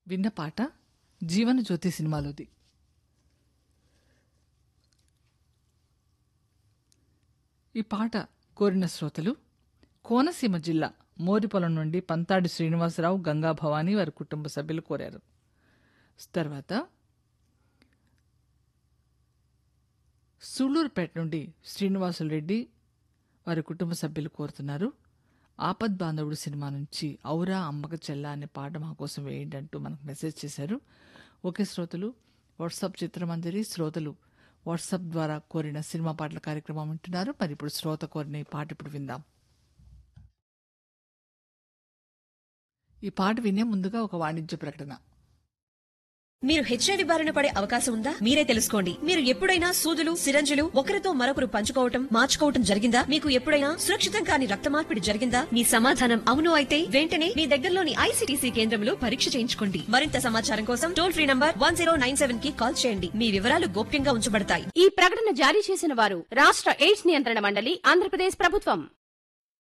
విన్న పాట జీవన జ్యోతి సినిమాలోది ఈ పాట కోరిన శ్రోతలు కోనసీమ జిల్లా మోరిపొలం నుండి పంతాడి శ్రీనివాసరావు గంగా భవానీ వారి కుటుంబ సభ్యులు కోరారు తర్వాత సూళ్లూరుపేట నుండి శ్రీనివాసులు రెడ్డి వారి కుటుంబ సభ్యులు కోరుతున్నారు ఆపద్ బాంధవుడు సినిమా నుంచి ఔరా అమ్మక చెల్ల అనే పాట మా కోసం వేయండి అంటూ మనకు మెసేజ్ చేశారు ఓకే శ్రోతలు వాట్సాప్ చిత్రమంజరి శ్రోతలు వాట్సాప్ ద్వారా కోరిన సినిమా పాటల కార్యక్రమం వింటున్నారు మరి ఇప్పుడు శ్రోత కోరిన ఈ పాట ఇప్పుడు విందాం ఈ పాట వినే ముందుగా ఒక వాణిజ్య ప్రకటన మీరు హెచ్ఐవి బారిన పడే అవకాశం ఉందా మీరే తెలుసుకోండి మీరు ఎప్పుడైనా సూదులు సిరంజులు ఒకరితో మరొకరు పంచుకోవటం మార్చుకోవటం జరిగిందా మీకు ఎప్పుడైనా సురక్షితం కాని రక్త మార్పిడి జరిగిందా మీ సమాధానం అవును అయితే వెంటనే మీ దగ్గరలోని ఐసీటీసీ కేంద్రంలో పరీక్ష చేయించుకోండి మరింత సమాచారం కోసం టోల్ ఫ్రీ నంబర్ వన్ కి కాల్ చేయండి మీ వివరాలు గోప్యంగా ఉంచబడతాయి ఈ ప్రకటన జారీ చేసిన వారు రాష్ట్ర ఎయిడ్స్ నియంత్రణ మండలి ఆంధ్రప్రదేశ్ ప్రభుత్వం